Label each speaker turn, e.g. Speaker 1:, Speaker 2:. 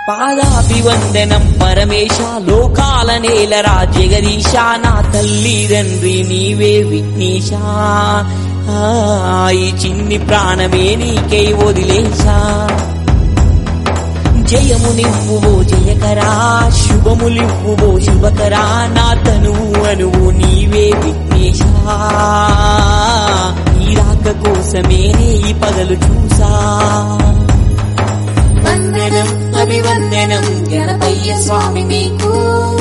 Speaker 1: పాదాభివందనం పరమేశ లోకాల నేలరా జగదీశ నా తల్లి తండ్రి నీవే విఘ్నేశ ఆ, ఈ చిన్ని ప్రాణమే నీకై వదిలేశా జయమునివ్వువో జయకరా శుభములివ్వువో శుభకరా నా తనువు అనువు నీవే విఘ్నేశ ఈ రాక కోసమే ఈ పగలు చూసా
Speaker 2: వందనం అభివందనం గణపయ్య స్వామి మీకు